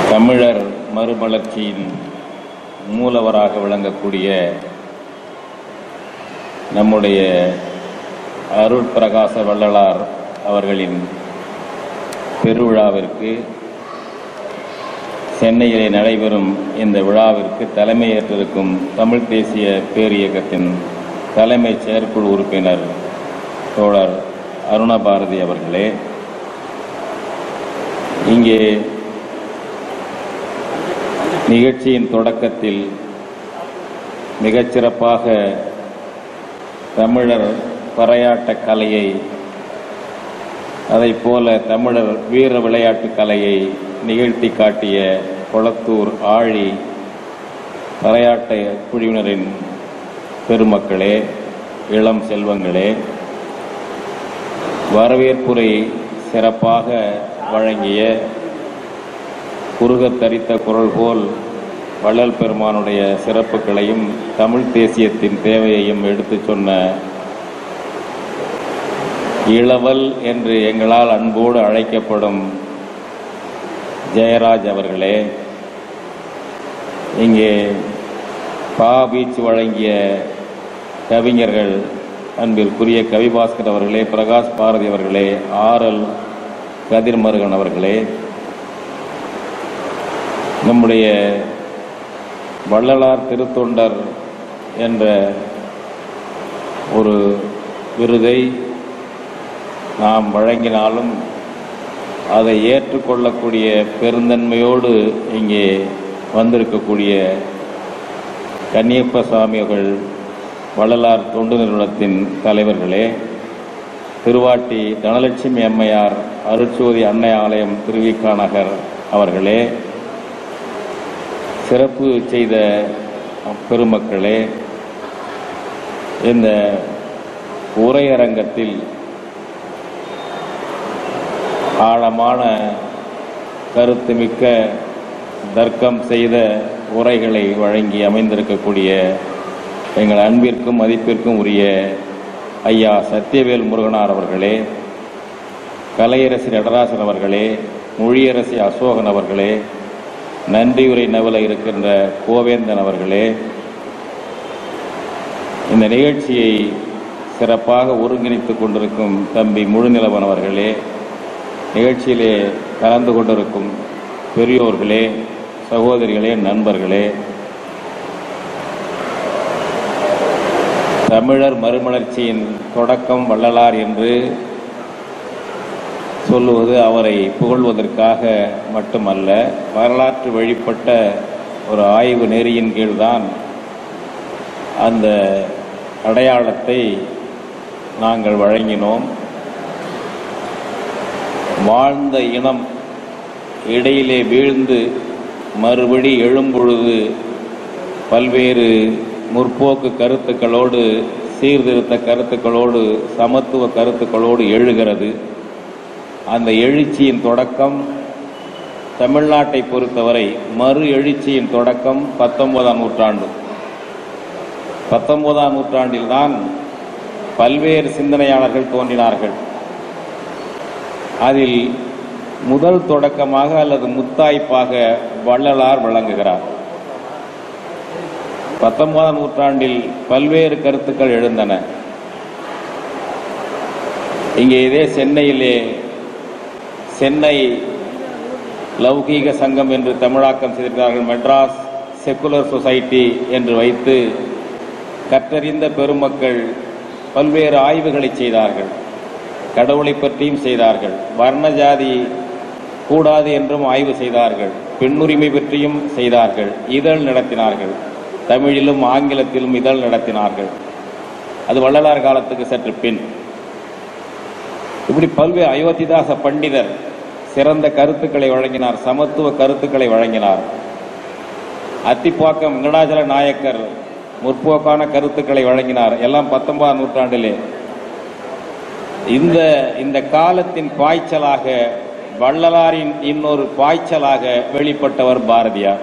தமிழர் மறுமலர்ச்சியின் மூலவராக விளங்கக்கூடிய நம்முடைய அருள் பிரகாச வள்ளலார் அவர்களின் பெருவிழாவிற்கு சென்னையிலே நடைபெறும் இந்த விழாவிற்கு தலைமையேற்றிருக்கும் தமிழ் தேசிய பேரியக்கத்தின் தலைமை செயற்குழு உறுப்பினர் தோழர் அருணபாரதி அவர்களே இங்கே நிகழ்ச்சியின் தொடக்கத்தில் மிகச்சிறப்பாக தமிழர் பறையாட்ட கலையை அதைப் போல தமிழர் வீர விளையாட்டு கலையை நிகழ்த்தி காட்டிய கொளத்தூர் ஆழி பறையாட்ட குழுவினரின் பெருமக்களே இளம் செல்வங்களே வரவேற்புரை சிறப்பாக வழங்கிய குறுகத் தரித்த குரல் போல் வள்ளல் பெருமானுடைய சிறப்புகளையும் தமிழ் தேசியத்தின் தேவையையும் எடுத்துச் சொன்ன இளவல் என்று எங்களால் அன்போடு அழைக்கப்படும் ஜெயராஜ் அவர்களே இங்கே பா பீச் வழங்கிய கவிஞர்கள் அன்பிற்குரிய கவிபாஸ்கர் அவர்களே பிரகாஷ் பாரதி அவர்களே ஆரல் கதிர்மருகன் அவர்களே நம்முடைய வள்ளலார் திருத்தொண்டர் என்ற ஒரு விருதை நாம் வழங்கினாலும் அதை ஏற்றுக்கொள்ளக்கூடிய பெருந்தன்மையோடு இங்கே வந்திருக்கக்கூடிய கன்னியப்ப சுவாமிகள் வள்ளலார் தொண்டு நிறுவனத்தின் தலைவர்களே திருவாட்டி தனலட்சுமி அம்மையார் அருட்சோதி அன்னை ஆலயம் திருவிக்கா நகர் அவர்களே சிறப்பு செய்த பெருமக்களே இந்த உரையரங்கத்தில் ஆழமான கருத்துமிக்க தர்க்கம் செய்த உரைகளை வழங்கி அமைந்திருக்கக்கூடிய எங்கள் அன்பிற்கும் மதிப்பிற்கும் உரிய ஐயா சத்தியவேல் முருகனார் அவர்களே கலையரசி நடராசன் அவர்களே மொழியரசி அசோகன் அவர்களே நன்றியுரை நவல இருக்கின்ற கோவேந்தன் அவர்களே இந்த நிகழ்ச்சியை சிறப்பாக ஒருங்கிணைத்துக் கொண்டிருக்கும் தம்பி முழுநிலவன் அவர்களே நிகழ்ச்சியிலே கலந்து கொண்டிருக்கும் பெரியோர்களே சகோதரிகளே நண்பர்களே தமிழர் மறுமலர்ச்சியின் தொடக்கம் வள்ளலார் என்று சொல்லுவது அவரை புகழ்வதற்காக மட்டுமல்ல வரலாற்று வழிபட்ட ஒரு ஆய்வு நெறியின் கீழ்தான் அந்த அடையாளத்தை நாங்கள் வழங்கினோம் வாழ்ந்த இனம் இடையிலே வீழ்ந்து மறுபடி எழும்பொழுது பல்வேறு முற்போக்கு கருத்துக்களோடு சீர்திருத்த கருத்துக்களோடு சமத்துவ கருத்துக்களோடு எழுகிறது அந்த எழுச்சியின் தொடக்கம் தமிழ்நாட்டை பொறுத்தவரை மறு எழுச்சியின் தொடக்கம் பத்தொன்பதாம் நூற்றாண்டு பத்தொன்பதாம் நூற்றாண்டில்தான் பல்வேறு சிந்தனையாளர்கள் தோன்றினார்கள் அதில் முதல் தொடக்கமாக அல்லது முத்தாய்ப்பாக வள்ளலார் விளங்குகிறார் பத்தொன்பதாம் நூற்றாண்டில் பல்வேறு கருத்துக்கள் எழுந்தன இங்கே இதே சென்னையிலே சென்னை லௌகீக சங்கம் என்று தமிழாக்கம் செய்திருக்கிறார்கள் மெட்ராஸ் செக்குலர் சொசைட்டி என்று வைத்து கற்றறிந்த பெருமக்கள் பல்வேறு ஆய்வுகளை செய்தார்கள் கடவுளை பற்றியும் செய்தார்கள் வர்ண ஜாதி கூடாது என்றும் ஆய்வு செய்தார்கள் பெண்ணுரிமை பற்றியும் செய்தார்கள் இதழ் நடத்தினார்கள் தமிழிலும் ஆங்கிலத்திலும் இதழ் நடத்தினார்கள் அது வள்ளலார் காலத்துக்கு சற்று பின் இப்படி பல்வேறு அயோத்திதாச பண்டிதர் சிறந்த கருத்துக்களை வழங்கினார் சமத்துவ கருத்துக்களை வழங்கினார் அத்திப்பாக்கம் வெங்கடாச்சல நாயக்கர் முற்போக்கான கருத்துக்களை வழங்கினார் எல்லாம் பத்தொன்பதாம் நூற்றாண்டிலே இந்த இந்த காலத்தின் பாய்ச்சலாக வள்ளலாரின் இன்னொரு பாய்ச்சலாக வெளிப்பட்டவர் பாரதியார்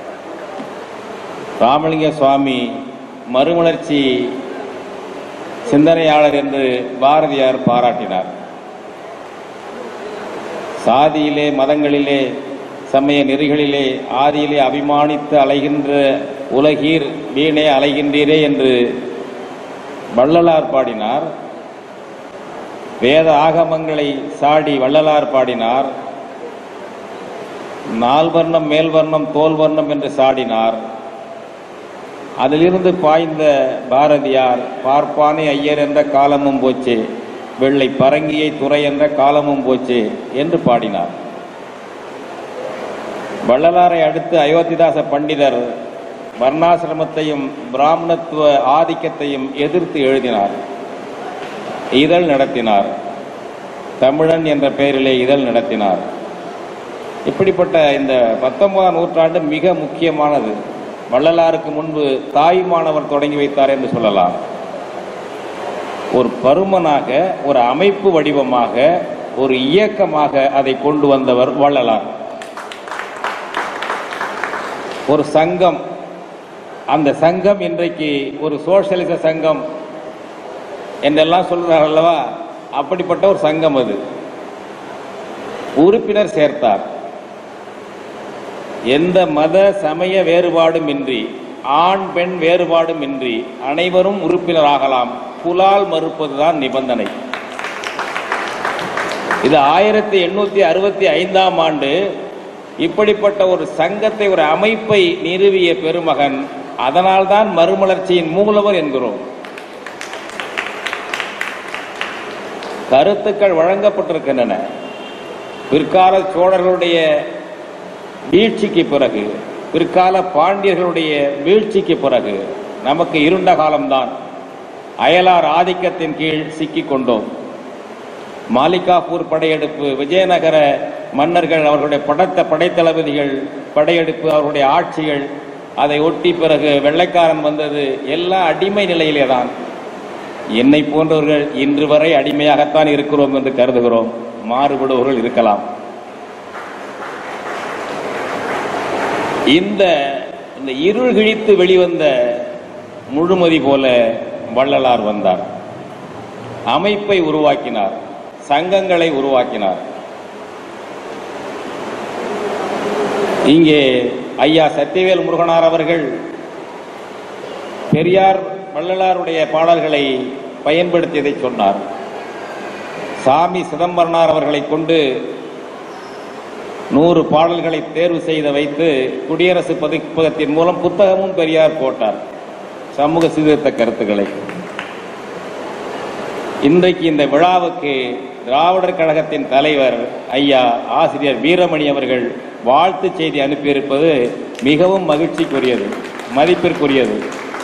ராமலிங்க சுவாமி மறுமலர்ச்சி சிந்தனையாளர் என்று பாரதியார் பாராட்டினார் சாதியிலே மதங்களிலே சமய நெறிகளிலே ஆதியிலே அபிமானித்து அலைகின்ற உலகீர் வீணே அலைகின்றீரே என்று வள்ளலார் பாடினார் வேத ஆகமங்களை சாடி வள்ளலார் பாடினார் நால்வர்ணம் மேல்வர்ணம் தோல்வர்ணம் என்று சாடினார் அதிலிருந்து பாய்ந்த பாரதியார் பார்ப்பானே ஐயர் என்ற காலமும் போச்சே வெள்ளை பரங்கியை துறை என்ற காலமும் போச்சே என்று பாடினார் வள்ளலாரை அடுத்து அயோத்திதாச பண்டிதர் வர்ணாசிரமத்தையும் பிராமணத்துவ ஆதிக்கத்தையும் எதிர்த்து எழுதினார் இதழ் நடத்தினார் தமிழன் என்ற பெயரிலே இதழ் நடத்தினார் இப்படிப்பட்ட இந்த பத்தொன்பதாம் நூற்றாண்டு மிக முக்கியமானது வள்ளலாருக்கு முன்பு தாய்மானவர் தொடங்கி வைத்தார் என்று சொல்லலாம் ஒரு பருமனாக ஒரு அமைப்பு வடிவமாக ஒரு இயக்கமாக அதை கொண்டு வந்தவர் வள்ளலார் ஒரு சங்கம் அந்த சங்கம் இன்றைக்கு ஒரு சோசியலிச சங்கம் என்றெல்லாம் சொல்றார் அல்லவா அப்படிப்பட்ட ஒரு சங்கம் அது உறுப்பினர் சேர்த்தார் எந்த மத சமய வேறுபாடும் இன்றி ஆண் பெண் வேறுபாடும் இன்றி அனைவரும் உறுப்பினராகலாம் புலால் மறுப்பதுதான் நிபந்தனை இது ஆயிரத்தி எண்ணூத்தி அறுபத்தி ஐந்தாம் ஆண்டு இப்படிப்பட்ட ஒரு சங்கத்தை ஒரு அமைப்பை நிறுவிய பெருமகன் அதனால்தான் மறுமலர்ச்சியின் மூலவர் என்கிறோம் கருத்துக்கள் வழங்கப்பட்டிருக்கின்றன பிற்கால சோழர்களுடைய வீழ்ச்சிக்கு பிறகு பிற்கால பாண்டியர்களுடைய வீழ்ச்சிக்கு பிறகு நமக்கு இருண்ட காலம்தான் அயலார் ஆதிக்கத்தின் கீழ் சிக்கிக் கொண்டோம் மாலிகாப்பூர் படையெடுப்பு விஜயநகர மன்னர்கள் அவர்களுடைய படத்த படைத்தளபதிகள் படையெடுப்பு அவர்களுடைய ஆட்சிகள் அதை ஒட்டி பிறகு வெள்ளைக்காரன் வந்தது எல்லாம் அடிமை நிலையிலே தான் என்னை போன்றவர்கள் இன்று வரை அடிமையாகத்தான் இருக்கிறோம் என்று கருதுகிறோம் மாறுபடுவர்கள் இருக்கலாம் இந்த இந்த இருள் கிழித்து வெளிவந்த முழுமதி போல வள்ளலார் வந்தார் அமைப்பை உருவாக்கினார் சங்கங்களை உருவாக்கினார் இங்கே ஐயா சத்தியவேல் முருகனார் அவர்கள் பெரியார் வள்ளலாருடைய பாடல்களை பயன்படுத்தியதை சொன்னார் சாமி சிதம்பரனார் அவர்களை கொண்டு நூறு பாடல்களை தேர்வு செய்து வைத்து குடியரசு பதிப்பகத்தின் மூலம் புத்தகமும் பெரியார் போட்டார் சமூக சீர்திருத்த கருத்துக்களை இன்றைக்கு இந்த விழாவுக்கு திராவிடர் கழகத்தின் தலைவர் ஐயா ஆசிரியர் வீரமணி அவர்கள் வாழ்த்து செய்தி அனுப்பியிருப்பது மிகவும் மகிழ்ச்சிக்குரியது மதிப்பிற்குரியது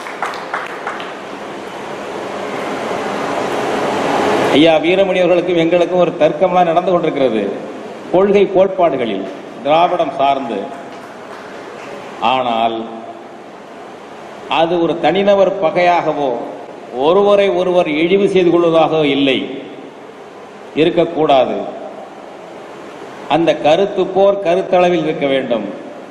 ஐயா வீரமணி அவர்களுக்கும் எங்களுக்கும் ஒரு தர்க்கம்லாம் நடந்து கொண்டிருக்கிறது கொள்கை கோட்பாடுகளில் திராவிடம் சார்ந்து ஆனால் அது ஒரு தனிநபர் பகையாகவோ ஒருவரை ஒருவர் இழிவு செய்து கொள்வதாகவோ இல்லை இருக்கக்கூடாது அந்த கருத்து போர் கருத்தளவில் இருக்க வேண்டும்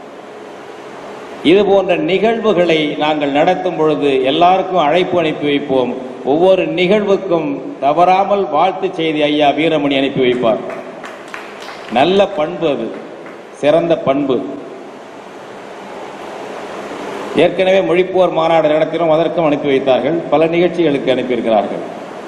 இது போன்ற நிகழ்வுகளை நாங்கள் நடத்தும் பொழுது எல்லாருக்கும் அழைப்பு அனுப்பி வைப்போம் ஒவ்வொரு நிகழ்வுக்கும் தவறாமல் வாழ்த்து செய்தி ஐயா வீரமணி அனுப்பி வைப்பார் நல்ல பண்பு அது சிறந்த பண்பு ஏற்கனவே மொழிப்போர் மாநாடு நடத்தினோம் அதற்கும் அனுப்பி வைத்தார்கள் பல நிகழ்ச்சிகளுக்கு அனுப்பியிருக்கிறார்கள்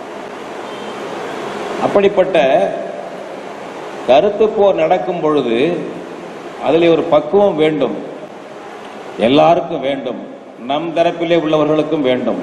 அப்படிப்பட்ட கருத்து போர் நடக்கும் பொழுது அதில் ஒரு பக்குவம் வேண்டும் எல்லாருக்கும் வேண்டும் நம் தரப்பிலே உள்ளவர்களுக்கும் வேண்டும்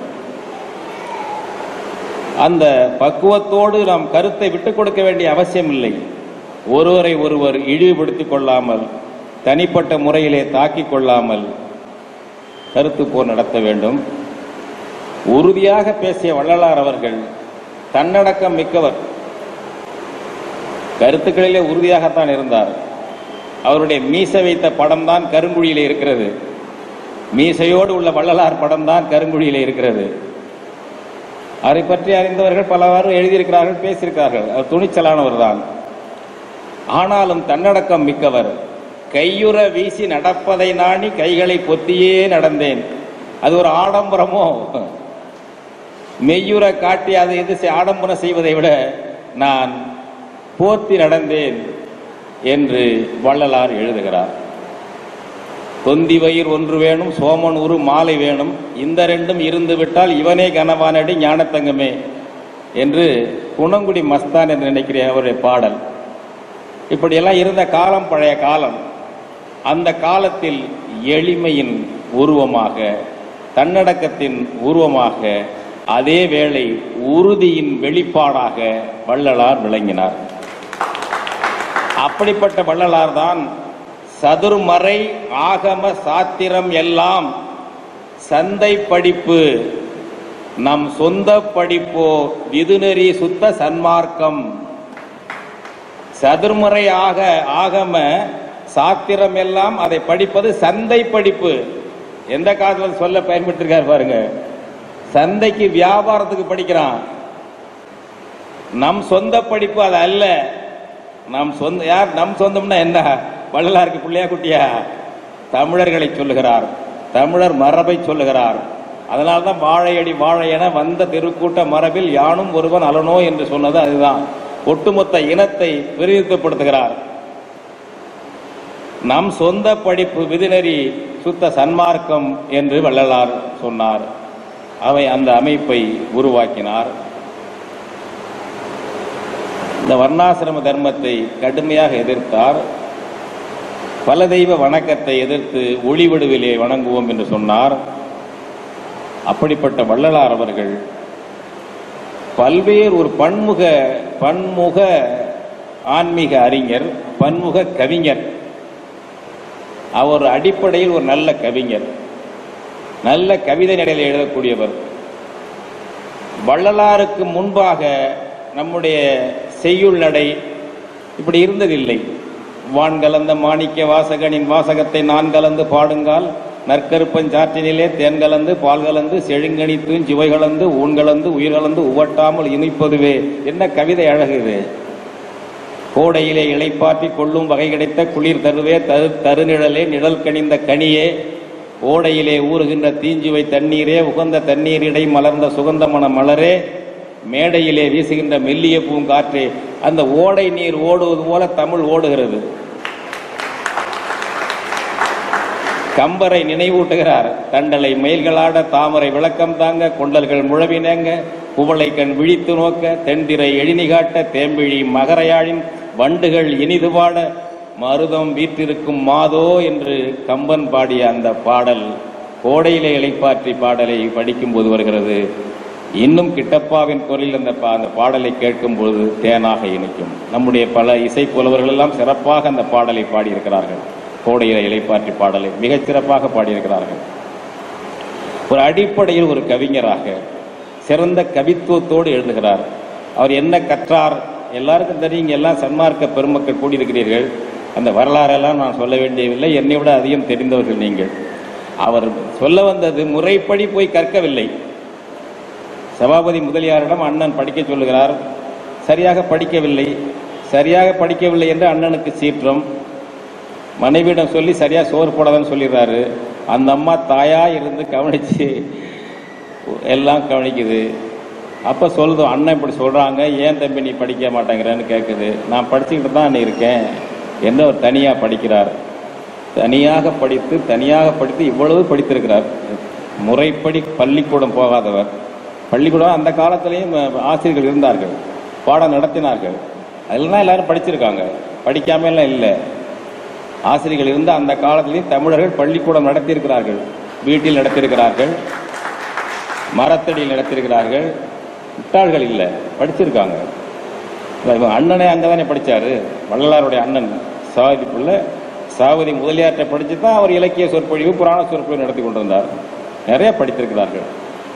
அந்த பக்குவத்தோடு நாம் கருத்தை விட்டுக் கொடுக்க வேண்டிய அவசியம் இல்லை ஒருவரை ஒருவர் இழிவுபடுத்திக் கொள்ளாமல் தனிப்பட்ட முறையிலே தாக்கிக் கொள்ளாமல் கருத்து போர் நடத்த வேண்டும் உறுதியாக பேசிய வள்ளலார் அவர்கள் தன்னடக்கம் மிக்கவர் கருத்துக்களிலே உறுதியாகத்தான் இருந்தார் அவருடைய மீச வைத்த படம் தான் கருங்குழியிலே இருக்கிறது மீசையோடு உள்ள வள்ளலார் படம் தான் கருங்குழியிலே இருக்கிறது அவரை பற்றி அறிந்தவர்கள் பலவாறு எழுதியிருக்கிறார்கள் பேசியிருக்கிறார்கள் அவர் துணிச்சலானவர் தான் ஆனாலும் தன்னடக்கம் மிக்கவர் கையுற வீசி நடப்பதை நாணி கைகளை பொத்தியே நடந்தேன் அது ஒரு ஆடம்பரமோ மெய்யுற காட்டி அதை எது செய்- ஆடம்பரம் செய்வதை விட நான் போத்தி நடந்தேன் என்று வள்ளலார் எழுதுகிறார் தொந்தி வயிர் ஒன்று வேணும் சோமன் உரு மாலை வேணும் இந்த ரெண்டும் இருந்து விட்டால் இவனே கனவானடி ஞானத்தங்கமே என்று குணங்குடி மஸ்தான் என்று நினைக்கிறேன் அவருடைய பாடல் இப்படியெல்லாம் இருந்த காலம் பழைய காலம் அந்த காலத்தில் எளிமையின் உருவமாக தன்னடக்கத்தின் உருவமாக அதே வேளை உறுதியின் வெளிப்பாடாக வள்ளலார் விளங்கினார் அப்படிப்பட்ட வள்ளலார் தான் சதுர்மறை ஆகம சாத்திரம் எல்லாம் சந்தை படிப்பு நம் சொந்த படிப்போ விதுநெறி சுத்த சன்மார்க்கம் சதுர்முறை ஆக ஆகம சாத்திரம் எல்லாம் அதை படிப்பது சந்தை படிப்பு எந்த காலத்துல சொல்ல பயன்பட்டிருக்கார் பாருங்க சந்தைக்கு வியாபாரத்துக்கு படிக்கிறான் நம் சொந்த படிப்பு அது அல்ல நம் சொந்த யார் நம் சொந்தம்னா என்ன வள்ளலாருக்கு பிள்ளையா குட்டியா தமிழர்களை சொல்லுகிறார் தமிழர் மரபை சொல்லுகிறார் அதனால்தான் வாழையடி வாழை என வந்த திருக்கூட்ட மரபில் யானும் ஒருவன் அலனோ என்று சொன்னது அதுதான் ஒட்டுமொத்த இனத்தை விரிவுபடுத்துகிறார் நம் சொந்த படிப்பு விதிநெறி சுத்த சன்மார்க்கம் என்று வள்ளலார் சொன்னார் அவை அந்த அமைப்பை உருவாக்கினார் இந்த வர்ணாசிரம தர்மத்தை கடுமையாக எதிர்த்தார் பல தெய்வ வணக்கத்தை எதிர்த்து ஒளிவடுவிலே வணங்குவோம் என்று சொன்னார் அப்படிப்பட்ட வள்ளலார் அவர்கள் பல்வேறு ஒரு பன்முக பன்முக ஆன்மீக அறிஞர் பன்முக கவிஞர் அவர் அடிப்படையில் ஒரு நல்ல கவிஞர் நல்ல கவிதை நடையில் எழுதக்கூடியவர் வள்ளலாருக்கு முன்பாக நம்முடைய செய்யுள் நடை இப்படி இருந்ததில்லை வான் கலந்த மாணிக்க வாசகனின் வாசகத்தை நான் கலந்து பாடுங்கால் நற்கருப்பஞ்சாற்றினிலே தேன் கலந்து பால் கலந்து செழுங்கனி தூஞ்சுவை கலந்து ஊன் கலந்து உயிர் கலந்து உவட்டாமல் இனிப்பதுவே என்ன கவிதை அழகு இது கோடையிலே இளைப்பாற்றி கொள்ளும் வகை கிடைத்த குளிர் தருவே தரு தருநிழலே நிழல் கனிந்த கனியே ஓடையிலே ஊறுகின்ற தீஞ்சுவை தண்ணீரே உகந்த தண்ணீரிடை மலர்ந்த சுகந்தமன மலரே மேடையிலே வீசுகின்ற மெல்லிய பூங்காற்றே அந்த ஓடை நீர் ஓடுவது போல தமிழ் ஓடுகிறது கம்பரை நினைவூட்டுகிறார் தண்டலை மயில்களாட தாமரை விளக்கம் தாங்க கொண்டல்கள் முழவினங்க குவளை கண் விழித்து நோக்க தென்திரை எழினி காட்ட தேம்பிழி மகரையாழின் வண்டுகள் இனிது பாட மருதம் வீற்றிருக்கும் மாதோ என்று கம்பன் பாடிய அந்த பாடல் கோடையிலே இளைப்பாற்றி பாடலை படிக்கும்போது வருகிறது இன்னும் கிட்டப்பாவின் குரலில் அந்த பா- அந்த பாடலை கேட்கும்போது தேனாக இனிக்கும் நம்முடைய பல இசை புலவர்கள் எல்லாம் சிறப்பாக அந்த பாடலை பாடியிருக்கிறார்கள் கோடையில இளைப்பாற்றி பாடலை மிகச் சிறப்பாக பாடியிருக்கிறார்கள் ஒரு அடிப்படையில் ஒரு கவிஞராக சிறந்த கவித்துவத்தோடு எழுதுகிறார் அவர் என்ன கற்றார் எல்லாருக்கும் தெரியும் இங்க எல்லாம் சன்மார்க்க பெருமக்கள் கூடியிருக்கிறீர்கள் அந்த வரலாறெல்லாம் நான் சொல்ல வேண்டியதில்லை என்னை விட அதிகம் தெரிந்தவர்கள் நீங்கள் அவர் சொல்ல வந்தது முறைப்படி போய் கற்கவில்லை சபாபதி முதலியாரிடம் அண்ணன் படிக்க சொல்லுகிறார் சரியாக படிக்கவில்லை சரியாக படிக்கவில்லை என்று அண்ணனுக்கு சீற்றம் மனைவியிடம் சொல்லி சரியா சோறு போடாதன்னு சொல்லிடுறாரு அந்த அம்மா தாயா இருந்து கவனிச்சு எல்லாம் கவனிக்குது அப்ப சொல்லுது அண்ணன் இப்படி சொல்றாங்க ஏன் தம்பி நீ படிக்க மாட்டேங்கிறன்னு கேட்குது நான் படிச்சுக்கிட்டு தான் இருக்கேன் என்ன ஒரு தனியா படிக்கிறார் தனியாக படித்து தனியாக படித்து இவ்வளவு படித்திருக்கிறார் முறைப்படி பள்ளிக்கூடம் போகாதவர் பள்ளிக்கூடம் அந்த காலத்திலையும் ஆசிரியர்கள் இருந்தார்கள் பாடம் நடத்தினார்கள் அதெல்லாம் எல்லாரும் படிச்சிருக்காங்க படிக்காம எல்லாம் இல்லை ஆசிரியர்கள் இருந்த அந்த காலத்திலையும் தமிழர்கள் பள்ளிக்கூடம் நடத்தியிருக்கிறார்கள் வீட்டில் நடத்தியிருக்கிறார்கள் மரத்தடியில் நடத்தியிருக்கிறார்கள் முட்டாள்கள் இல்லை படிச்சிருக்காங்க இவங்க அண்ணனே அங்கதானே படிச்சாரு வள்ளலாருடைய அண்ணன் சாவதி புள்ள சாவதி முதலியார்ட்ட படிச்சு தான் அவர் இலக்கிய சொற்பொழிவு புராண சொற்பொழிவு நடத்தி கொண்டிருந்தார் நிறைய படித்திருக்கிறார்கள்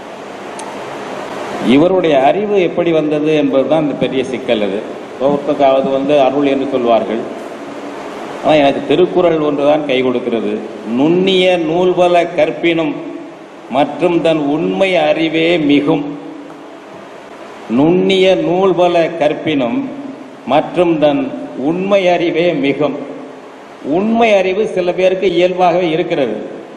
இவருடைய அறிவு எப்படி வந்தது என்பதுதான் இந்த பெரிய சிக்கல் இது ஒருத்தக்காவது வந்து அருள் என்று சொல்வார்கள் ஆனால் எனக்கு திருக்குறள் ஒன்றுதான் கை கொடுக்கிறது நுண்ணிய நூல்வல கற்பினும் மற்றும் தன் உண்மை அறிவே மிகும் நுண்ணிய நூல்வல கற்பினும் மற்றும் தன் உண்மை அறிவே மிகும் உண்மை அறிவு சில பேருக்கு இயல்பாகவே இருக்கிறது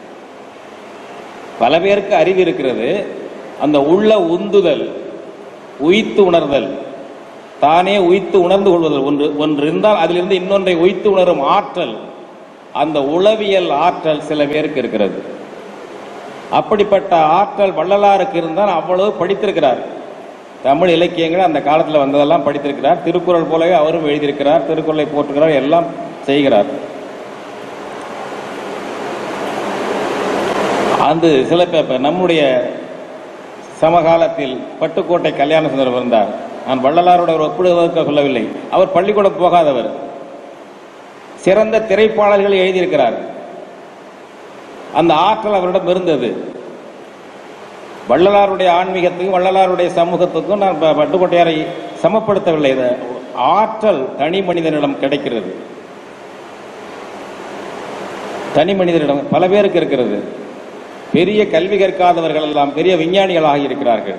பல பேருக்கு அறிவு இருக்கிறது அந்த உள்ள உந்துதல் உய்த்து உணர்தல் தானே உய்த்து உணர்ந்து கொள்வது ஒன்று ஒன்று இருந்தால் அதிலிருந்து இன்னொன்றை உய்த்து உணரும் ஆற்றல் அந்த உளவியல் ஆற்றல் சில பேருக்கு இருக்கிறது அப்படிப்பட்ட ஆற்றல் வள்ளலாருக்கு இருந்தால் அவ்வளவு படித்திருக்கிறார் தமிழ் இலக்கியங்கள் அந்த காலத்தில் வந்ததெல்லாம் படித்திருக்கிறார் திருக்குறள் போலவே அவரும் எழுதியிருக்கிறார் திருக்குறளை போற்றுகிறார் எல்லாம் செய்கிறார் அந்த சில பேர் நம்முடைய சமகாலத்தில் பட்டுக்கோட்டை கல்யாண சுந்தரம் இருந்தார் நான் வள்ளலாரோட ஒரு ஒப்பிடுவதற்கு சொல்லவில்லை அவர் பள்ளிக்கூடம் போகாதவர் சிறந்த திரைப்பாடல்களை எழுதியிருக்கிறார் அந்த ஆற்றல் அவரிடம் இருந்தது வள்ளலாருடைய ஆன்மீகத்துக்கும் வள்ளலாருடைய சமூகத்துக்கும் நான் ப- பட்டுக்கோட்டையாரை சமப்படுத்தவில்லை இது ஆற்றல் தனி மனிதனிடம் கிடைக்கிறது தனி மனிதனிடம் பல பேருக்கு இருக்கிறது பெரிய கல்வி கற்காதவர்கள் எல்லாம் பெரிய விஞ்ஞானிகளாக இருக்கிறார்கள்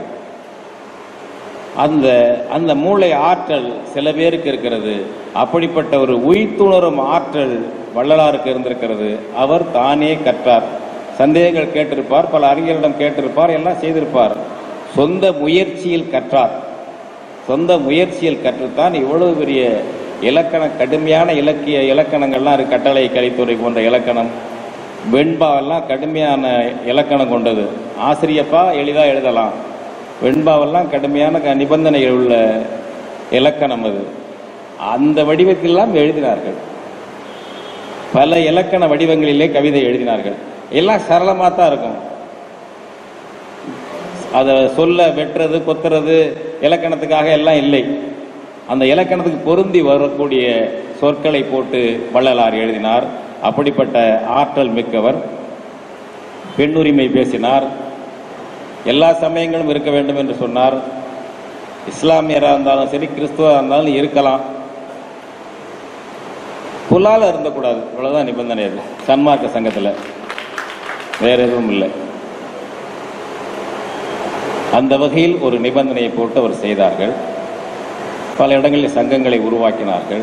அந்த அந்த மூளை ஆற்றல் சில பேருக்கு இருக்கிறது அப்படிப்பட்ட ஒரு உய்த்துணரும் ஆற்றல் வள்ளலாருக்கு இருந்திருக்கிறது அவர் தானே கற்றார் சந்தேகங்கள் கேட்டிருப்பார் பல அறிஞர்களிடம் கேட்டிருப்பார் எல்லாம் செய்திருப்பார் சொந்த முயற்சியில் கற்றார் சொந்த முயற்சியில் கற்றுத்தான் இவ்வளவு பெரிய இலக்கண கடுமையான இலக்கிய இலக்கணங்கள்லாம் இருக்கு கட்டளை கலித்துறை போன்ற இலக்கணம் வெண்பாவெல்லாம் கடுமையான இலக்கணம் கொண்டது ஆசிரியப்பா எளிதாக எழுதலாம் வெண்பாவெல்லாம் கடுமையான க- நிபந்தனைகள் உள்ள இலக்கணம் அது அந்த வடிவத்திலெல்லாம் எழுதினார்கள் பல இலக்கண வடிவங்களிலே கவிதை எழுதினார்கள் எல்லாம் சரளமாக தான் இருக்கும் அதை சொல்ல வெட்டுறது கொத்துறது இலக்கணத்துக்காக எல்லாம் இல்லை அந்த இலக்கணத்துக்கு பொருந்தி வரக்கூடிய சொற்களை போட்டு வள்ளலார் எழுதினார் அப்படிப்பட்ட ஆற்றல் மிக்கவர் பெண்ணுரிமை பேசினார் எல்லா சமயங்களும் இருக்க வேண்டும் என்று சொன்னார் இஸ்லாமியராக இருந்தாலும் சரி கிறிஸ்துவராக இருந்தாலும் இருக்கலாம் புலால இருந்தக்கூடாது இவ்வளவுதான் நிபந்தனை அது சன்மார்க்க சங்கத்தில் வேற எதுவும் இல்லை அந்த வகையில் ஒரு நிபந்தனையை போட்டு அவர் செய்தார்கள் பல இடங்களில் சங்கங்களை உருவாக்கினார்கள்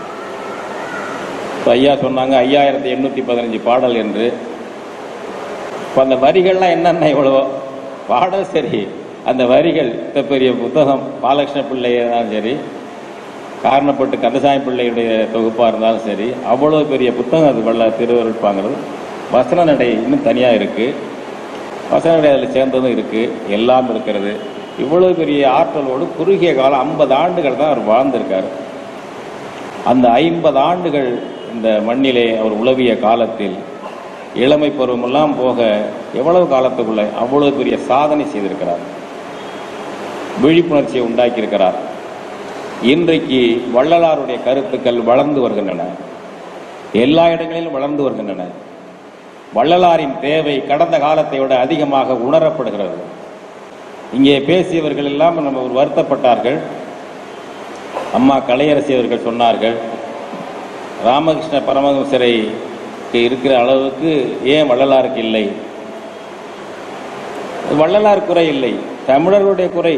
இப்ப ஐயா சொன்னாங்க ஐயாயிரத்தி எண்ணூற்றி பதினஞ்சு பாடல் என்று இப்போ அந்த வரிகள்லாம் என்னென்ன இவ்வளவோ பாடல் சரி அந்த வரிகள் இத்த பெரிய புத்தகம் பாலகிருஷ்ண பிள்ளையாலும் சரி காரணப்பட்டு கந்தசாமி பிள்ளையுடைய தொகுப்பாக இருந்தாலும் சரி அவ்வளோ பெரிய புத்தகம் அது வல்ல திருவருட்பாங்கிறது வசன நடை இன்னும் தனியாக இருக்குது வசன நடை அதில் சேர்ந்ததும் இருக்குது எல்லாம் இருக்கிறது இவ்வளவு பெரிய ஆற்றலோடு குறுகிய காலம் ஐம்பது ஆண்டுகள் தான் அவர் வாழ்ந்திருக்கார் அந்த ஐம்பது ஆண்டுகள் இந்த மண்ணிலே அவர் உழவிய காலத்தில் இளமை பருவமெல்லாம் போக எவ்வளவு காலத்துக்குள்ள அவ்வளவு பெரிய சாதனை செய்திருக்கிறார் விழிப்புணர்ச்சியை உண்டாக்கியிருக்கிறார் இன்றைக்கு வள்ளலாருடைய கருத்துக்கள் வளர்ந்து வருகின்றன எல்லா இடங்களிலும் வளர்ந்து வருகின்றன வள்ளலாரின் தேவை கடந்த காலத்தை விட அதிகமாக உணரப்படுகிறது இங்கே பேசியவர்கள் எல்லாம் நம்ம ஒரு வருத்தப்பட்டார்கள் அம்மா கலையரசி அவர்கள் சொன்னார்கள் ராமகிருஷ்ண பரமஹம்சரைக்கு இருக்கிற அளவுக்கு ஏன் வள்ளலாருக்கு இல்லை வள்ளலார் குறை இல்லை தமிழர்களுடைய குறை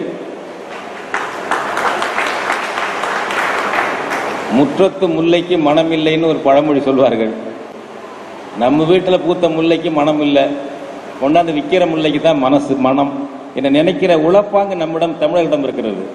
முற்றத்து முல்லைக்கு மனம் இல்லைன்னு ஒரு பழமொழி சொல்வார்கள் நம்ம வீட்டில் பூத்த முல்லைக்கு மனம் இல்லை கொண்டாந்து விற்கிற முல்லைக்கு தான் மனசு மனம் என நினைக்கிற உழப்பாங்கு நம்மிடம் தமிழர்களிடம் இருக்கிறது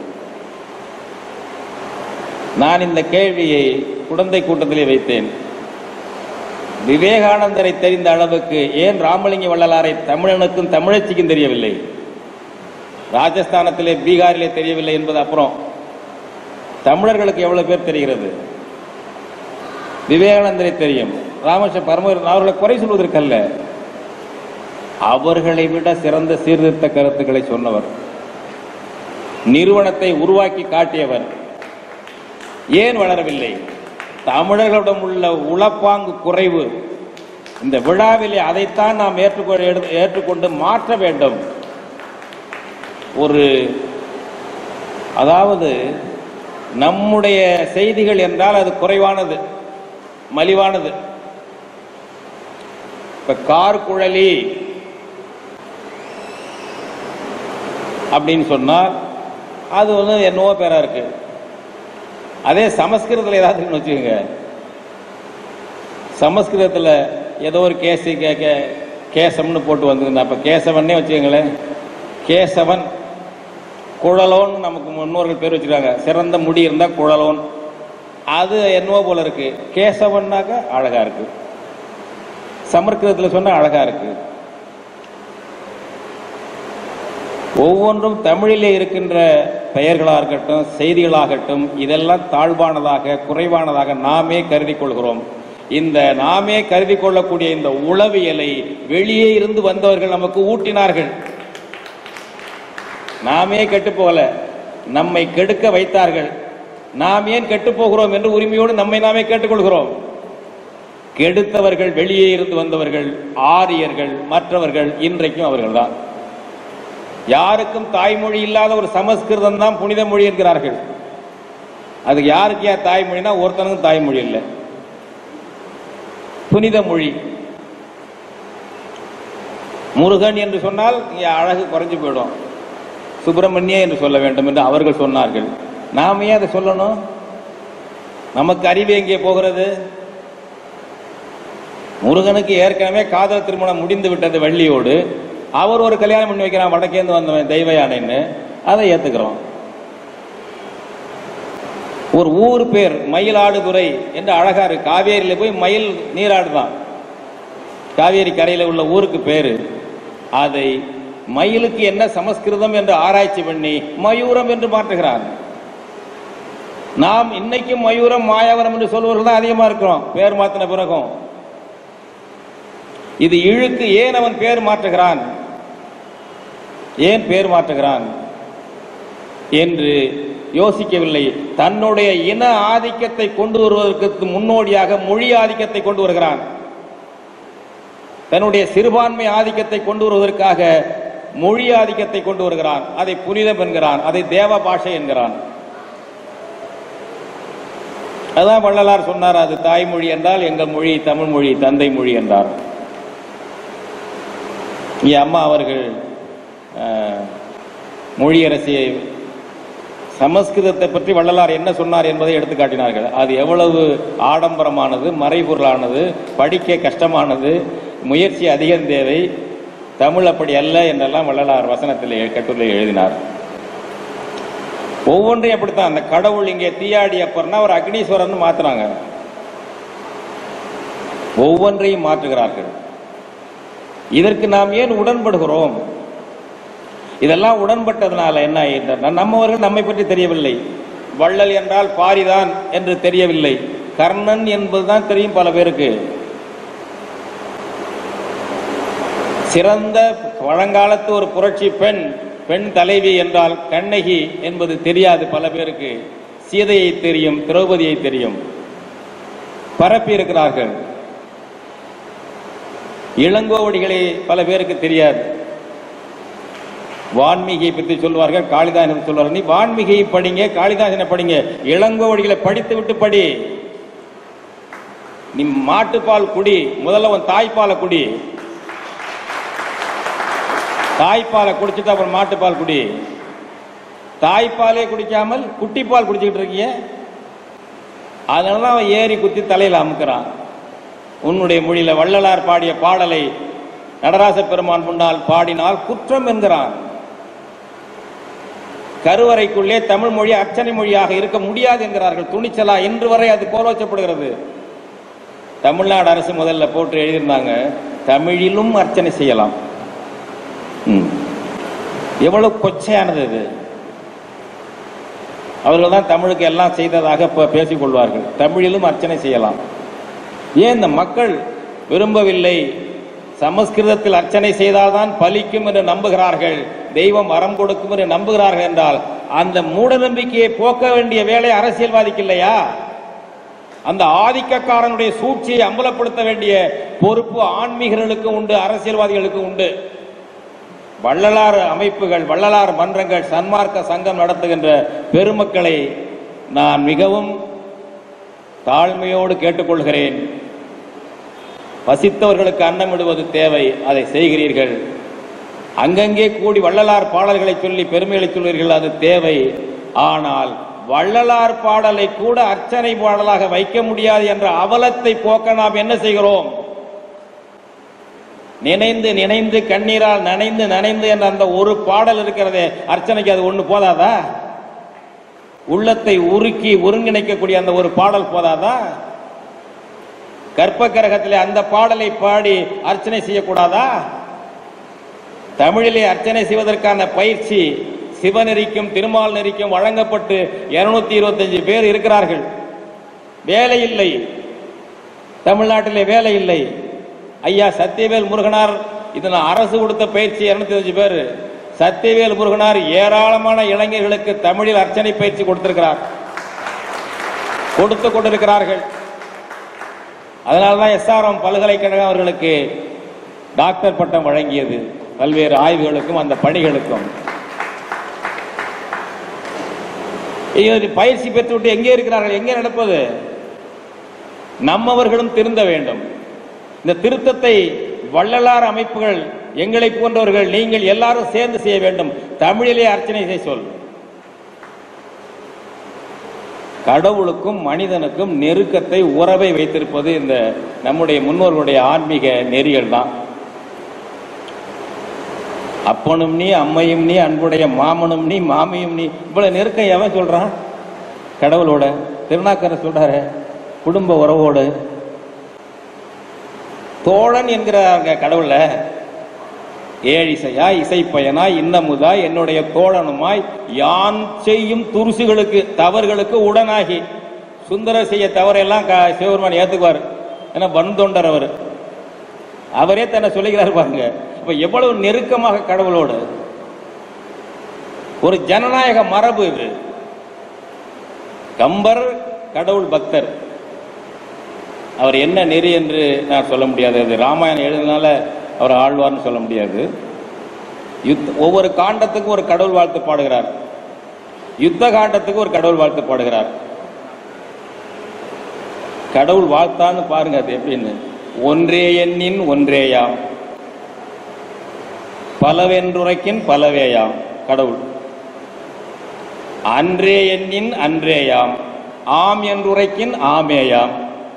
நான் இந்த கேள்வியை குழந்தை கூட்டத்திலே வைத்தேன் விவேகானந்தரை தெரிந்த அளவுக்கு ஏன் ராமலிங்க வள்ளலாரை தமிழனுக்கும் தமிழச்சிக்கும் தெரியவில்லை ராஜஸ்தானத்திலே பீகாரிலே தெரியவில்லை என்பது அப்புறம் தமிழர்களுக்கு எவ்வளவு பேர் தெரிகிறது விவேகானந்தரை தெரியும் ராமகிருஷ்ண பரமஹம்சர் அவர்களை குறை சொல்வதற்கல்ல அவர்களை விட சிறந்த சீர்திருத்த கருத்துக்களை சொன்னவர் நிறுவனத்தை உருவாக்கி காட்டியவர் ஏன் வளரவில்லை தமிழர்களிடம் உள்ள உளப்பாங்கு குறைவு இந்த விழாவிலே அதைத்தான் நாம் ஏற்றுக்கொண்டு எடுத்து- ஏற்றுக்கொண்டு மாற்ற வேண்டும் ஒரு அதாவது நம்முடைய செய்திகள் என்றால் அது குறைவானது மலிவானது இப்ப கார் குழலி அப்படின்னு சொன்னால் அது வந்து என்னவோ பேரா இருக்கு அதே சமஸ்கிருதத்தில் ஏதாவது இருக்குன்னு வச்சுக்கோங்க சமஸ்கிருதத்தில் ஏதோ ஒரு கேசி கே கே- கேசவன்னு போட்டு வந்திருந்தா அப்போ கேசவன்னே வச்சுக்கோங்களேன் கேசவன் குழலோன்னு நமக்கு முன்னோர்கள் பேர் வச்சிருக்காங்க சிறந்த முடி இருந்தா குழலோன் அது என்னவோ போல இருக்கு கேசவன்னாக்க அழகா இருக்கு சமஸ்கிருதத்தில் சொன்னா அழகா இருக்கு ஒவ்வொன்றும் தமிழிலே இருக்கின்ற பெயர்களாக இருக்கட்டும் செய்திகளாகட்டும் இதெல்லாம் தாழ்வானதாக குறைவானதாக நாமே கருதி கொள்கிறோம் இந்த நாமே கருதி கொள்ளக்கூடிய இந்த உளவியலை வெளியே இருந்து வந்தவர்கள் நமக்கு ஊட்டினார்கள் நாமே கெட்டு போகல நம்மை கெடுக்க வைத்தார்கள் நாம் ஏன் கெட்டு போகிறோம் என்று உரிமையோடு நம்மை நாமே கேட்டுக்கொள்கிறோம் கெடுத்தவர்கள் வெளியே இருந்து வந்தவர்கள் ஆரியர்கள் மற்றவர்கள் இன்றைக்கும் அவர்கள்தான் யாருக்கும் தாய்மொழி இல்லாத ஒரு சமஸ்கிருதம் தான் புனித மொழி என்கிறார்கள் அது யாருக்கு ஏன் தாய்மொழினா ஒருத்தனுக்கும் தாய்மொழி இல்லை புனித மொழி முருகன் என்று சொன்னால் இங்க அழகு குறைஞ்சு போயிடும் சுப்பிரமணிய என்று சொல்ல வேண்டும் என்று அவர்கள் சொன்னார்கள் நாம ஏன் அதை சொல்லணும் நமக்கு அறிவு எங்கே போகிறது முருகனுக்கு ஏற்கனவே காதல் திருமணம் முடிந்து விட்டது வள்ளியோடு அவர் ஒரு கல்யாணம் பண்ணி வைக்கிறான் வடக்கேந்து வந்தவன் தெய்வ யானைன்னு அதை ஏத்துக்கிறோம் ஒரு ஊர் பேர் மயிலாடுதுறை என்று அழகா இருக்கு காவேரியில போய் மயில் நீராடுதான் காவேரி கரையில உள்ள ஊருக்கு பேரு அதை மயிலுக்கு என்ன சமஸ்கிருதம் என்று ஆராய்ச்சி பண்ணி மயூரம் என்று மாற்றுகிறான் நாம் இன்னைக்கும் மயூரம் மாயாவரம் என்று சொல்வர்கள் தான் அதிகமா இருக்கிறோம் பேர் மாத்தின பிறகும் இது இழுக்கு ஏன் அவன் பேர் மாற்றுகிறான் ஏன் பேர் மாற்றுகிறான் என்று யோசிக்கவில்லை தன்னுடைய இன ஆதிக்கத்தை கொண்டு வருவதற்கு முன்னோடியாக மொழி ஆதிக்கத்தை கொண்டு வருகிறான் தன்னுடைய சிறுபான்மை ஆதிக்கத்தை கொண்டு வருவதற்காக மொழி ஆதிக்கத்தை கொண்டு வருகிறான் அதை புனிதம் என்கிறான் அதை தேவ பாஷை என்கிறான் அதான் வள்ளலார் சொன்னார் அது தாய்மொழி என்றால் எங்கள் மொழி தமிழ் மொழி தந்தை மொழி என்றார் இங்கே அம்மா அவர்கள் அஹ், மொழியரசியை சமஸ்கிருதத்தை பற்றி வள்ளலார் என்ன சொன்னார் என்பதை எடுத்து காட்டினார்கள் அது எவ்வளவு ஆடம்பரமானது மறைபொருளானது படிக்க கஷ்டமானது முயற்சி அதிகம் தேவை தமிழ் அப்படி அல்ல என்றெல்லாம் வள்ளலார் வசனத்தில் கட்டுரை எழுதினார் ஒவ்வொன்றையும் அப்படித்தான் அந்த கடவுள் இங்கே தீயாடி அப்பர்னா ஒரு அக்னீஸ்வரன் மாத்துறாங்க ஒவ்வொன்றையும் மாற்றுகிறார்கள் இதற்கு நாம் ஏன் உடன்படுகிறோம் இதெல்லாம் உடன்பட்டதுனால என்ன ஆயிட்டா நம்மவர்கள் நம்மை பற்றி தெரியவில்லை வள்ளல் என்றால் பாரிதான் என்று தெரியவில்லை கர்ணன் என்பதுதான் தெரியும் பல பேருக்கு சிறந்த பழங்காலத்து ஒரு புரட்சி பெண் பெண் தலைவி என்றால் கண்ணகி என்பது தெரியாது பல பேருக்கு சீதையை தெரியும் திரௌபதியை தெரியும் பரப்பி இருக்கிறார்கள் இளங்கோவடிகளை பல பேருக்கு தெரியாது வான்மீகியை பற்றி சொல்வார்கள் காளிதாசனை சொல்வார்கள் நீ வான்மீகியை படிங்க காளிதாசனை படிங்க இளங்கோவடிகளை படித்து விட்டு படி நீ மாட்டுப்பால் குடி முதல்ல உன் தாய்ப்பாலை குடி தாய்ப்பாலை குடிச்சிட்டு அப்புறம் மாட்டுப்பால் குடி தாய்ப்பாலே குடிக்காமல் குட்டிப்பால் குடிச்சுக்கிட்டு இருக்கீங்க அதனால தான் அவன் ஏறி குத்தி தலையில அமுக்குறான் உன்னுடைய மொழியில வள்ளலார் பாடிய பாடலை நடராச பெருமான் முன்னால் பாடினால் குற்றம் என்கிறான் கருவறைக்குள்ளே தமிழ் மொழி அர்ச்சனை மொழியாக இருக்க முடியாது என்கிறார்கள் துணிச்சலா இன்று வரை அது கோலோச்சப்படுகிறது தமிழ்நாடு அரசு முதல்ல போட்டு எழுதியிருந்தாங்க தமிழிலும் அர்ச்சனை செய்யலாம் ம். எவ்வளவு கொச்சையானது இது அவர்கள் தான் தமிழுக்கு எல்லாம் செய்ததாக ப- பேசிக் கொள்வார்கள் தமிழிலும் அர்ச்சனை செய்யலாம் ஏன் இந்த மக்கள் விரும்பவில்லை சமஸ்கிருதத்தில் அர்ச்சனை செய்தால்தான் பலிக்கும் என்று நம்புகிறார்கள் தெய்வம் வரம் கொடுக்கும் என்று நம்புகிறார்கள் என்றால் அந்த மூட நம்பிக்கையை போக்க வேண்டிய வேலை அரசியல்வாதிக்கு இல்லையா அந்த ஆதிக்கக்காரனுடைய சூழ்ச்சியை அம்பலப்படுத்த வேண்டிய பொறுப்பு ஆன்மீகர்களுக்கு உண்டு அரசியல்வாதிகளுக்கு உண்டு வள்ளலார் அமைப்புகள் வள்ளலார் மன்றங்கள் சன்மார்க்க சங்கம் நடத்துகின்ற பெருமக்களை நான் மிகவும் தாழ்மையோடு கேட்டுக்கொள்கிறேன் பசித்தவர்களுக்கு அன்னமிடுவது தேவை அதை செய்கிறீர்கள் அங்கங்கே கூடி வள்ளலார் பாடல்களை சொல்லி பெருமைகளை சொல்வீர்கள் அது தேவை ஆனால் வள்ளலார் பாடலை கூட அர்ச்சனை பாடலாக வைக்க முடியாது என்ற அவலத்தை போக்க நாம் என்ன செய்கிறோம் நினைந்து நினைந்து கண்ணீரால் நனைந்து நனைந்து என்ற அந்த ஒரு பாடல் இருக்கிறதே அர்ச்சனைக்கு அது ஒண்ணு போதாதா உள்ளத்தை உருக்கி ஒருங்கிணைக்கக்கூடிய அந்த ஒரு பாடல் போதாதா கற்ப கிரகத்திலே அந்த பாடலை பாடி அர்ச்சனை செய்யக்கூடாதா தமிழிலே அர்ச்சனை செய்வதற்கான பயிற்சி சிவநெறிக்கும் திருமால் நெறிக்கும் வழங்கப்பட்டு இருநூத்தி இருபத்தஞ்சு பேர் இருக்கிறார்கள் வேலை இல்லை தமிழ்நாட்டிலே வேலை இல்லை ஐயா சத்தியவேல் முருகனார் இது நான் அரசு கொடுத்த பயிற்சி இருநூத்தி அஞ்சு பேர் சத்தியவேல் முருகனார் ஏராளமான இளைஞர்களுக்கு தமிழில் அர்ச்சனை பயிற்சி கொடுத்திருக்கிறார் கொடுத்து கொண்டிருக்கிறார்கள் அதனால்தான் எஸ்ஆர்எம் பல்கலைக்கழகம் அவர்களுக்கு டாக்டர் பட்டம் வழங்கியது பல்வேறு ஆய்வுகளுக்கும் அந்த பணிகளுக்கும் இவர் பயிற்சி பெற்றுவிட்டு எங்கே இருக்கிறார்கள் எங்கே நடப்பது நம்மவர்களும் திருந்த வேண்டும் இந்த திருத்தத்தை வள்ளலார் அமைப்புகள் எங்களை போன்றவர்கள் நீங்கள் எல்லாரும் சேர்ந்து செய்ய வேண்டும் தமிழிலே அர்ச்சனை செய்ய சொல் கடவுளுக்கும் மனிதனுக்கும் நெருக்கத்தை உறவை வைத்திருப்பது இந்த நம்முடைய முன்னோர்களுடைய ஆன்மீக நெறிகள் தான் அப்பனும் நீ அம்மையும் நீ அன்புடைய மாமனும் நீ மாமியும் நீ இவ்வளவு நெருக்கம் எவன் சொல்றான் கடவுளோட திருநாக்கர் சொல்றாரு குடும்ப உறவோடு தோழன் என்கிற கடவுள்ல ஏழிசையா இசைப்பயனாய் இன்னமுதாய் என்னுடைய தோழனுமாய் யான் செய்யும் துருசுகளுக்கு தவறுகளுக்கு உடனாகி சுந்தரர் செய்ய தவறையெல்லாம் க- சிவபெருமான் ஏத்துக்குவார் ஏன்னா வன்தொண்டர் அவர் அவரே தன்னை சொல்லுகிறார் பாருங்க இப்ப எவ்வளவு நெருக்கமாக கடவுளோடு ஒரு ஜனநாயக மரபு இது கம்பர் கடவுள் பக்தர் அவர் என்ன நெறி என்று நான் சொல்ல முடியாது அது ராமாயணம் எழுதினால அவர் ஆழ்வார்னு சொல்ல முடியாது யுத்த ஒவ்வொரு காண்டத்துக்கும் ஒரு கடவுள் வாழ்த்து பாடுகிறார் யுத்த காண்டத்துக்கு ஒரு கடவுள் வாழ்த்து பாடுகிறார் கடவுள் வாழ்த்தான்னு பாருங்க அது எப்படின்னு ஒன்றே எண்ணின் ஒன்றேயாம் பலவென்றுரைக்கின் பலவேயாம் கடவுள் அன்றே எண்ணின் அன்றேயாம் ஆம் என்றுரைக்கின் ஆமேயாம்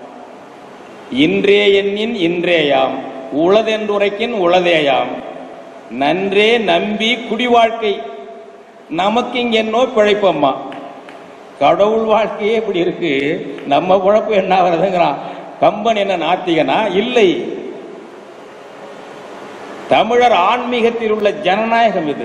இன்றே எண்ணின் இன்றேயாம் உளதென்றுரைக்கின் உளதேயாம் நன்றே நம்பி குடி வாழ்க்கை நமக்கு இங்க என்னோ பிழைப்பம்மா கடவுள் வாழ்க்கையே இப்படி இருக்கு நம்ம குழப்பம் என்ன ஆகுறதுங்கிறான் கம்பன் என்ன நாத்திகனா இல்லை தமிழர் ஆன்மீகத்தில் உள்ள ஜனநாயகம் இது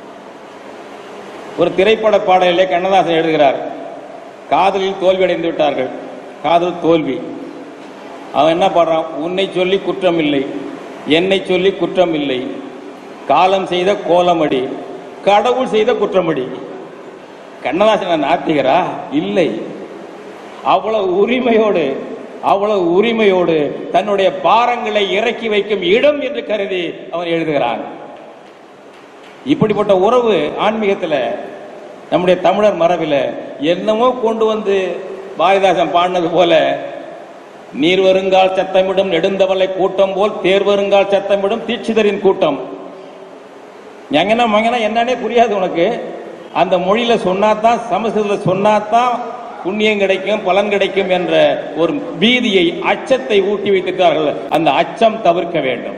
ஒரு திரைப்பட பாடலிலே கண்ணதாசன் எழுதுகிறார் காதலில் தோல்வி அடைந்து விட்டார்கள் காதல் தோல்வி அவன் என்ன பாடுறான் உன்னை சொல்லி குற்றம் இல்லை என்னை சொல்லி குற்றம் இல்லை காலம் செய்த கோலமடி கடவுள் செய்த குற்றமடி கண்ணதாசன் நாத்திகரா இல்லை அவ்வளவு உரிமையோடு அவ்வளவு உரிமையோடு தன்னுடைய பாரங்களை இறக்கி வைக்கும் இடம் என்று கருதி அவன் எழுதுகிறான் இப்படிப்பட்ட உறவு ஆன்மீகத்துல நம்முடைய தமிழர் மரபில் என்னமோ கொண்டு வந்து பாரதிதாசன் பாடினது போல நீர் வருங்கால் சத்தமிடும் நெடுந்தவளை கூட்டம் போல் தேர் வருங்கால் சத்தமிடும் தீட்சிதரின் கூட்டம் எங்கன்னா மங்கனா என்னன்னே புரியாது உனக்கு அந்த மொழியில சொன்னாதான் சமஸ்கிருதத்துல சொன்னாதான் புண்ணியம் கிடைக்கும் பலன் கிடைக்கும் என்ற ஒரு பீதியை அச்சத்தை ஊட்டி வைத்திருக்கிறார்கள் அந்த அச்சம் தவிர்க்க வேண்டும்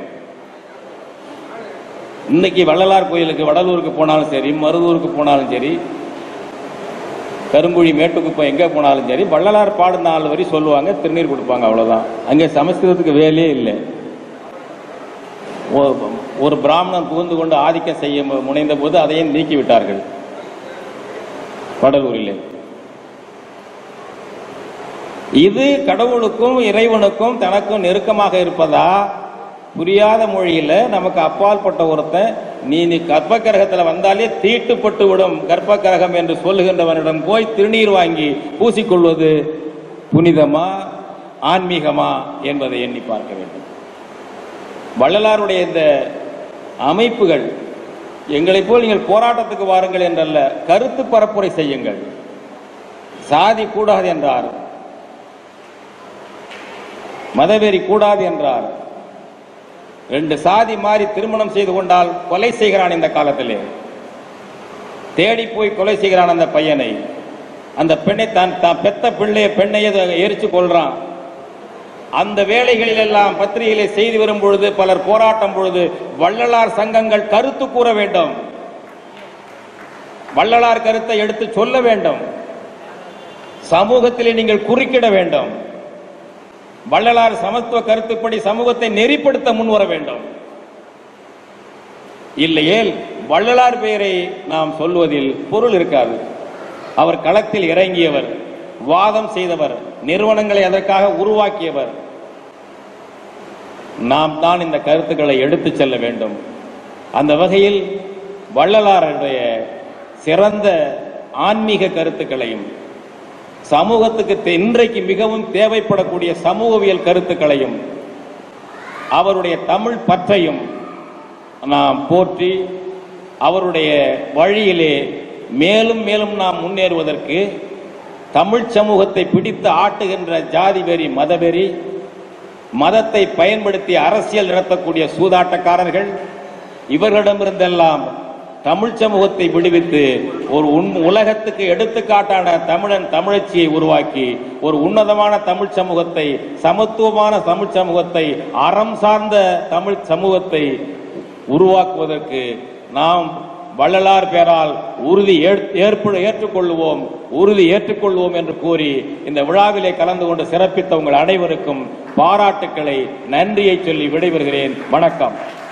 இன்னைக்கு வள்ளலார் கோயிலுக்கு வடலூருக்கு போனாலும் சரி மருதூருக்கு போனாலும் சரி கருங்குழி மேட்டுக்குப்பம் எங்க போனாலும் சரி வள்ளலார் பாடு நாலு வரி சொல்லுவாங்க திருநீர் கொடுப்பாங்க அவ்வளவுதான் அங்கே சமஸ்கிருதத்துக்கு வேலையே இல்லை ஒ- ஒரு பிராமணன் புகுந்து கொண்டு ஆதிக்கம் செய்ய மு- முனைந்த போது அதையும் நீக்கி விட்டார்கள் வடலூரிலே இது கடவுளுக்கும் இறைவனுக்கும் தனக்கும் நெருக்கமாக இருப்பதா புரியாத மொழியில நமக்கு அப்பாற்பட்ட ஒருத்தன் நீ நீ கர்ப்ப கிரகத்துல வந்தாலே தீட்டுப்பட்டு விடும் கர்ப்ப கிரகம் என்று சொல்லுகின்றவனிடம் போய் திருநீர் வாங்கி பூசிக்கொள்வது புனிதமா ஆன்மீகமா என்பதை எண்ணி பார்க்க வேண்டும் வள்ளலாருடைய இந்த அமைப்புகள் எங்களைப் போல் நீங்கள் போராட்டத்துக்கு வாருங்கள் என்றல்ல கருத்து பரப்புரை செய்யுங்கள் சாதி கூடாது என்றார் மதவெறி கூடாது என்றார் ரெண்டு சாதி மாறி திருமணம் செய்து கொண்டால் கொலை செய்கிறான் இந்த காலத்திலே தேடி போய் கொலை செய்கிறான் அந்த பையனை அந்த பெண்ணை தான் தான் பெத்த பிள்ளைய பெண்ணையை எரிச்சு கொள்றான் அந்த வேலைகளில் எல்லாம் பத்திரிகையிலே செய்து வரும் பொழுது பலர் போராட்டம் பொழுது வள்ளலார் சங்கங்கள் கருத்து கூற வேண்டும் வள்ளலார் கருத்தை எடுத்து சொல்ல வேண்டும் சமூகத்திலே நீங்கள் குறுக்கிட வேண்டும் வள்ளலார் சமத்துவ கருத்துப்படி சமூகத்தை நெறிப்படுத்த முன்வர வேண்டும் இல்லையேல் வள்ளலார் பெயரை நாம் சொல்வதில் பொருள் இருக்காது அவர் களத்தில் இறங்கியவர் வாதம் செய்தவர் நிறுவனங்களை அதற்காக உருவாக்கியவர் நாம் தான் இந்த கருத்துக்களை எடுத்துச் செல்ல வேண்டும் அந்த வகையில் வள்ளலாருடைய சிறந்த ஆன்மீக கருத்துக்களையும் சமூகத்துக்கு தே- இன்றைக்கு மிகவும் தேவைப்படக்கூடிய சமூகவியல் கருத்துக்களையும் அவருடைய தமிழ் பற்றையும் நாம் போற்றி அவருடைய வழியிலே மேலும் மேலும் நாம் முன்னேறுவதற்கு தமிழ் சமூகத்தை பிடித்து ஆட்டுகின்ற ஜாதி வெறி மதவெறி மதத்தை பயன்படுத்தி அரசியல் நடத்தக்கூடிய சூதாட்டக்காரர்கள் இவர்களிடமிருந்தெல்லாம் தமிழ் சமூகத்தை விடுவித்து ஒரு உன் உலகத்துக்கு எடுத்துக்காட்டான தமிழன் தமிழச்சியை உருவாக்கி ஒரு உன்னதமான தமிழ் சமூகத்தை சமத்துவமான தமிழ் சமூகத்தை அறம் சார்ந்த தமிழ் சமூகத்தை உருவாக்குவதற்கு நாம் வள்ளலார் பேரால் உறுதி ஏற்- ஏற்பு ஏற்றுக்கொள்வோம் உறுதி ஏற்றுக்கொள்வோம் என்று கூறி இந்த விழாவிலே கலந்து கொண்டு சிறப்பித்த உங்கள் அனைவருக்கும் பாராட்டுக்களை நன்றியை சொல்லி விடைபெறுகிறேன் வணக்கம்